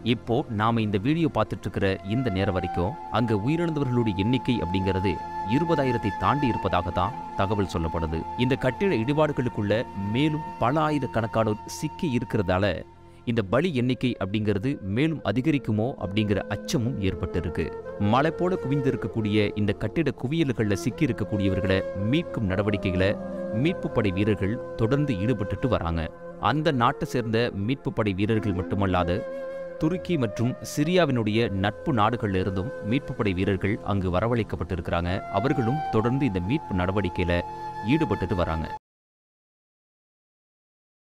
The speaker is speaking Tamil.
இப்போ நாம இந்த வீடியோ பார்த்துட்டு இருக்கிற இந்த நேரம் வரைக்கும் அங்க உயிரிழந்தவர்களுடைய எண்ணிக்கை அப்படிங்கிறது இருபதாயிரத்தை தாண்டி இருப்பதாக தான் தகவல் சொல்லப்படுது இந்த கட்டிட இடிபாடுகளுக்குள்ள மேலும் பல ஆயிரக்கணக்கானோர் சிக்கி இருக்கிறதால இந்த பலி எண்ணிக்கை அப்படிங்கிறது மேலும் அதிகரிக்குமோ அப்படிங்கிற அச்சமும் ஏற்பட்டிருக்கு மலை போல குவிந்திருக்கக்கூடிய இந்த கட்டிட குவியல்களில் சிக்கி இருக்கக்கூடியவர்களை மீட்கும் நடவடிக்கைகளை மீட்பு படை வீரர்கள் தொடர்ந்து ஈடுபட்டுட்டு வராங்க அந்த நாட்டை சேர்ந்த மீட்பு படை வீரர்கள் மட்டுமல்லாது துருக்கி மற்றும் சிரியாவினுடைய நட்பு நாடுகள்ல இருந்தும் மீட்பு படை வீரர்கள் அங்கு வரவழைக்கப்பட்டிருக்கிறாங்க அவர்களும் தொடர்ந்து இந்த மீட்பு நடவடிக்கையில ஈடுபட்டுட்டு வராங்க